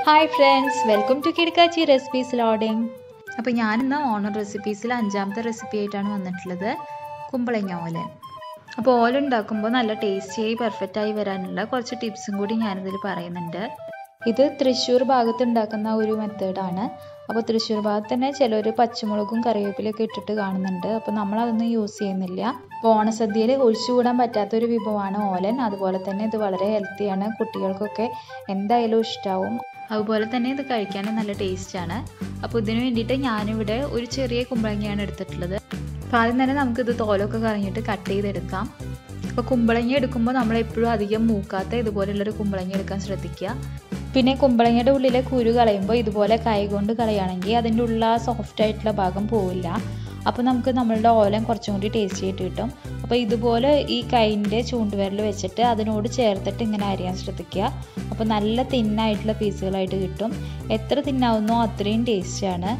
hi friends welcome to Kidakkachi recipes loading അപ്പോൾ ഞാനിന്ന് owner റെസിപ്പീസിൽ അഞ്ചാമത്തെ റെസിപ്പി ആയിട്ടാണ് വന്നിട്ടുള്ളത് കുമ്പളങ്ങ ഓലൻ അപ്പോൾ ഓല ഉണ്ടാക്കുമ്പോൾ നല്ല ടേസ്റ്റിയായി പെർഫെക്റ്റായി വരാനുള്ള കുറച്ച് ടിപ്സും കൂടി ഞാനിതിൽ പറയുന്നുണ്ട് ഇത് തൃശ്ശൂർ ഭാഗത്ത് ഉണ്ടാക്കുന്ന ഒരു മെത്തേഡാണ് അപ്പോൾ തൃശ്ശൂർ ഭാഗത്ത് തന്നെ ചിലർ പച്ചമുളകും കറിവേപ്പിലൊക്കെ ഇട്ടിട്ട് കാണുന്നുണ്ട് അപ്പോൾ നമ്മളതൊന്നും യൂസ് ചെയ്യുന്നില്ല അപ്പോൾ ഓണസദ്യയിൽ ഒഴിച്ചുകൂടാൻ പറ്റാത്തൊരു വിഭവമാണ് ഓലൻ അതുപോലെ തന്നെ ഇത് വളരെ ഹെൽത്തിയാണ് കുട്ടികൾക്കൊക്കെ എന്തായാലും ഇഷ്ടമാവും അതുപോലെ തന്നെ ഇത് കഴിക്കാനും നല്ല ടേസ്റ്റാണ് അപ്പോൾ ഇതിന് വേണ്ടിയിട്ട് ഞാനിവിടെ ഒരു ചെറിയ കുമ്പളങ്ങയാണ് എടുത്തിട്ടുള്ളത് അപ്പോൾ ആദ്യം തന്നെ നമുക്കിത് തോലൊക്കെ കളഞ്ഞിട്ട് കട്ട് ചെയ്തെടുക്കാം അപ്പോൾ കുമ്പളങ്ങ എടുക്കുമ്പോൾ നമ്മൾ എപ്പോഴും അധികം മൂക്കാത്ത ഇതുപോലുള്ളൊരു കുമ്പളങ്ങ എടുക്കാൻ ശ്രദ്ധിക്കുക പിന്നെ കുമ്പളങ്ങയുടെ ഉള്ളിലെ കുരു കളയുമ്പോൾ ഇതുപോലെ കൈ കൊണ്ട് കളയുകയാണെങ്കിൽ അതിൻ്റെ ഉള്ള സോഫ്റ്റ് ആയിട്ടുള്ള ഭാഗം പോവില്ല അപ്പോൾ നമുക്ക് നമ്മളുടെ ഓലം കുറച്ചും കൂടി ടേസ്റ്റി ആയിട്ട് കിട്ടും അപ്പോൾ ഇതുപോലെ ഈ കൈൻ്റെ ചൂണ്ടുവിരൽ വെച്ചിട്ട് അതിനോട് ചേർത്തിട്ട് ഇങ്ങനെ അരിയാൻ ശ്രദ്ധിക്കുക അപ്പോൾ നല്ല തിന്നായിട്ടുള്ള പീസുകളായിട്ട് കിട്ടും എത്ര തിന്നാവുന്നോ അത്രയും ടേസ്റ്റിയാണ്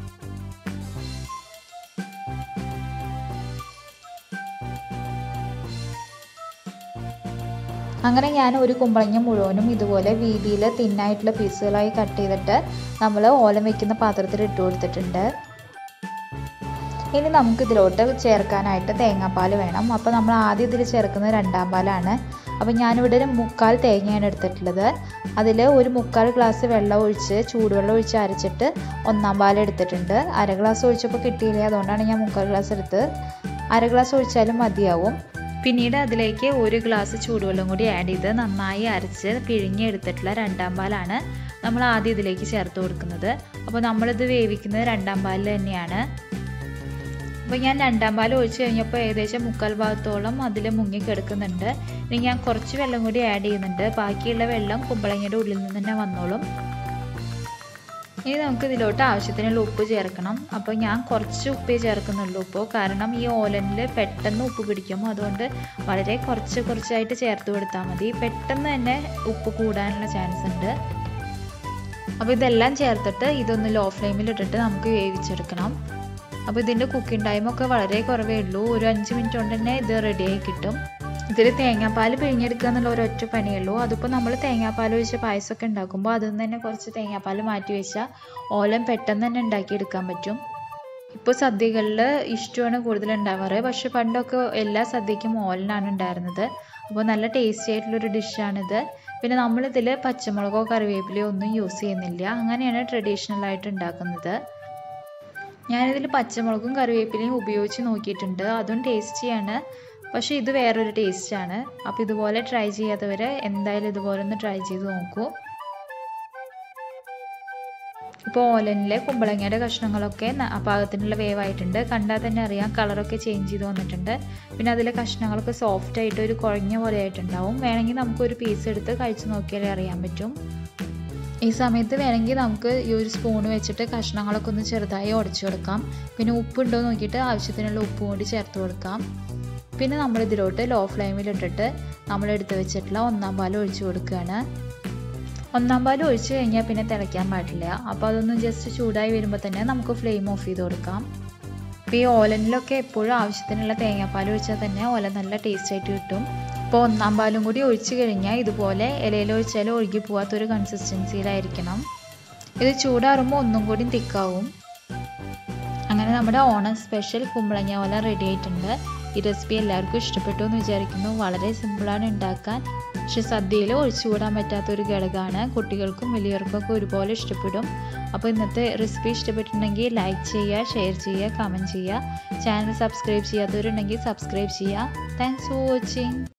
അങ്ങനെ ഞാൻ ഒരു കുമ്പളങ്ങ മുഴുവനും ഇതുപോലെ വീതിയിൽ തിന്നായിട്ടുള്ള പീസുകളായി കട്ട് ചെയ്തിട്ട് നമ്മൾ ഓലം വെക്കുന്ന പാത്രത്തിൽ ഇട്ട് കൊടുത്തിട്ടുണ്ട് ഇനി നമുക്ക് ഇതിലോട്ട് ചേർക്കാനായിട്ട് തേങ്ങാപ്പാൽ വേണം അപ്പോൾ നമ്മൾ ആദ്യം ഇതിൽ ചേർക്കുന്നത് രണ്ടാം പാലാണ് അപ്പോൾ ഞാനിവിടെ ഒരു മുക്കാൽ തേങ്ങയാണ് എടുത്തിട്ടുള്ളത് അതിൽ ഒരു മുക്കാൽ ഗ്ലാസ് വെള്ളം ഒഴിച്ച് ചൂടുവെള്ളം ഒഴിച്ച് അരച്ചിട്ട് ഒന്നാം പാൽ എടുത്തിട്ടുണ്ട് അര ഗ്ലാസ് ഒഴിച്ചപ്പോൾ കിട്ടിയില്ല അതുകൊണ്ടാണ് ഞാൻ മുക്കാൽ ഗ്ലാസ് എടുത്ത് അര ഗ്ലാസ് ഒഴിച്ചാലും മതിയാവും പിന്നീട് അതിലേക്ക് ഒരു ഗ്ലാസ് ചൂടുവെള്ളം കൂടി ആഡ് ചെയ്ത് നന്നായി അരച്ച് പിഴിഞ്ഞെടുത്തിട്ടുള്ള രണ്ടാം പാലാണ് നമ്മൾ ആദ്യം ഇതിലേക്ക് ചേർത്ത് കൊടുക്കുന്നത് അപ്പോൾ നമ്മളിത് വേവിക്കുന്നത് രണ്ടാം പാലിൽ തന്നെയാണ് അപ്പോൾ ഞാൻ രണ്ടാം പാൽ ഒഴിച്ച് കഴിഞ്ഞപ്പോൾ ഏകദേശം മുക്കാൽ ഭാഗത്തോളം അതിൽ മുങ്ങിക്കിടക്കുന്നുണ്ട് ഇനി ഞാൻ കുറച്ച് വെള്ളം കൂടി ആഡ് ചെയ്യുന്നുണ്ട് ബാക്കിയുള്ള വെള്ളം കുമ്പളങ്ങയുടെ ഉള്ളിൽ നിന്ന് തന്നെ വന്നോളും ഇനി നമുക്ക് ഇതിലോട്ട് ആവശ്യത്തിനുള്ള ഉപ്പ് ചേർക്കണം അപ്പോൾ ഞാൻ കുറച്ച് ഉപ്പേ ചേർക്കുന്നുള്ളൂ ഇപ്പോൾ കാരണം ഈ ഓലനിൽ പെട്ടെന്ന് ഉപ്പ് പിടിക്കും അതുകൊണ്ട് വളരെ കുറച്ച് കുറച്ചായിട്ട് ചേർത്ത് കൊടുത്താൽ മതി പെട്ടെന്ന് തന്നെ ഉപ്പ് കൂടാനുള്ള ചാൻസ് ഉണ്ട് അപ്പോൾ ഇതെല്ലാം ചേർത്തിട്ട് ഇതൊന്ന് ലോ ഫ്ലെയിമിൽ ഇട്ടിട്ട് നമുക്ക് വേവിച്ചെടുക്കണം അപ്പോൾ ഇതിൻ്റെ കുക്കിംഗ് ടൈമൊക്കെ വളരെ കുറവേ ഉള്ളൂ ഒരു അഞ്ച് മിനിറ്റ് കൊണ്ട് തന്നെ ഇത് റെഡിയായി കിട്ടും ഇതിൽ തേങ്ങാപ്പാൽ പിഴിഞ്ഞെടുക്കുക എന്നുള്ള ഒരൊറ്റ പണിയുള്ളൂ അതിപ്പോൾ നമ്മൾ തേങ്ങാപ്പാൽ ഒഴിച്ച് പായസമൊക്കെ ഉണ്ടാക്കുമ്പോൾ അതിൽ നിന്ന് തന്നെ കുറച്ച് തേങ്ങാപ്പാൽ മാറ്റി വെച്ചാൽ ഓലം പെട്ടെന്ന് തന്നെ ഉണ്ടാക്കിയെടുക്കാൻ പറ്റും ഇപ്പോൾ സദ്യകളിൽ ഇഷ്ടമാണ് കൂടുതൽ ഉണ്ടാവാറ് പക്ഷെ പണ്ടൊക്കെ എല്ലാ സദ്യക്കും ഓലനാണ് ഉണ്ടായിരുന്നത് അപ്പോൾ നല്ല ടേസ്റ്റി ആയിട്ടുള്ളൊരു ഡിഷാണിത് പിന്നെ നമ്മളിതിൽ പച്ചമുളകോ കറിവേപ്പിലയോ ഒന്നും യൂസ് ചെയ്യുന്നില്ല അങ്ങനെയാണ് ട്രഡീഷണൽ ആയിട്ട് ഉണ്ടാക്കുന്നത് ഞാനിതിൽ പച്ചമുളകും കറിവേപ്പിലയും ഉപയോഗിച്ച് നോക്കിയിട്ടുണ്ട് അതും ടേസ്റ്റിയാണ് പക്ഷേ ഇത് വേറൊരു ടേസ്റ്റാണ് അപ്പോൾ ഇതുപോലെ ട്രൈ ചെയ്യാത്തവർ എന്തായാലും ഇതുപോലെ ഒന്ന് ട്രൈ ചെയ്ത് നോക്കൂ ഇപ്പോൾ ഓലനിലെ കുമ്പളങ്ങയുടെ കഷ്ണങ്ങളൊക്കെ പാകത്തിനുള്ള വേവായിട്ടുണ്ട് കണ്ടാൽ തന്നെ അറിയാം കളറൊക്കെ ചേഞ്ച് ചെയ്ത് വന്നിട്ടുണ്ട് പിന്നെ അതിലെ കഷ്ണങ്ങളൊക്കെ സോഫ്റ്റ് ആയിട്ട് ഒരു കുഴഞ്ഞ പോലെ ആയിട്ടുണ്ടാവും വേണമെങ്കിൽ നമുക്കൊരു പീസ് എടുത്ത് കഴിച്ച് നോക്കിയാലേ അറിയാൻ പറ്റും ഈ സമയത്ത് വേണമെങ്കിൽ നമുക്ക് ഈ ഒരു സ്പൂൺ വെച്ചിട്ട് കഷ്ണങ്ങളൊക്കെ ഒന്ന് ചെറുതായി ഉടച്ചു കൊടുക്കാം പിന്നെ ഉപ്പുണ്ടോ നോക്കിയിട്ട് ആവശ്യത്തിനുള്ള ഉപ്പും കൂടി ചേർത്ത് കൊടുക്കാം പിന്നെ നമ്മൾ ഇതിലോട്ട് ലോ ഫ്ലെയിമിൽ ഇട്ടിട്ട് നമ്മൾ എടുത്ത് വെച്ചിട്ടുള്ള ഒന്നാം പാൽ ഒഴിച്ചു കൊടുക്കുകയാണ് ഒന്നാം പാൽ ഒഴിച്ച് കഴിഞ്ഞാൽ പിന്നെ തിളയ്ക്കാൻ പാടില്ല അപ്പോൾ അതൊന്ന് ജസ്റ്റ് ചൂടായി വരുമ്പോൾ തന്നെ നമുക്ക് ഫ്ലെയിം ഓഫ് ചെയ്ത് കൊടുക്കാം അപ്പോൾ ഈ ഓലനിലൊക്കെ എപ്പോഴും ആവശ്യത്തിനുള്ള തേങ്ങാപ്പാൽ ഒഴിച്ചാൽ തന്നെ ഓല നല്ല ടേസ്റ്റ് ആയിട്ട് കിട്ടും ഇപ്പോൾ ഒന്നാം പാലും കൂടി ഒഴിച്ച് കഴിഞ്ഞാൽ ഇതുപോലെ ഇലയിൽ ഒഴിച്ചാൽ ഒഴുകി പോകാത്തൊരു കൺസിസ്റ്റൻസിയിലായിരിക്കണം ഇത് ചൂടാറുമ്പോൾ ഒന്നും കൂടി തിക്കാവും അങ്ങനെ നമ്മുടെ ഓണം സ്പെഷ്യൽ കുമ്പളങ്ങ ഓല റെഡി ആയിട്ടുണ്ട് ഈ റെസിപ്പി എല്ലാവർക്കും ഇഷ്ടപ്പെട്ടു എന്ന് വിചാരിക്കുന്നു വളരെ സിമ്പിളാണ് ഉണ്ടാക്കാൻ പക്ഷെ സദ്യയിൽ ഒഴിച്ചുകൂടാൻ പറ്റാത്തൊരു ഘടകമാണ് കുട്ടികൾക്കും വലിയവർക്കൊക്കെ ഒരുപോലെ ഇഷ്ടപ്പെടും അപ്പോൾ ഇന്നത്തെ റെസിപ്പി ഇഷ്ടപ്പെട്ടിട്ടുണ്ടെങ്കിൽ ലൈക്ക് ചെയ്യുക ഷെയർ ചെയ്യുക കമൻറ്റ് ചെയ്യുക ചാനൽ സബ്സ്ക്രൈബ് ചെയ്യാത്തവരുണ്ടെങ്കിൽ സബ്സ്ക്രൈബ് ചെയ്യുക താങ്ക്സ് ഫോർ വാച്ചിങ്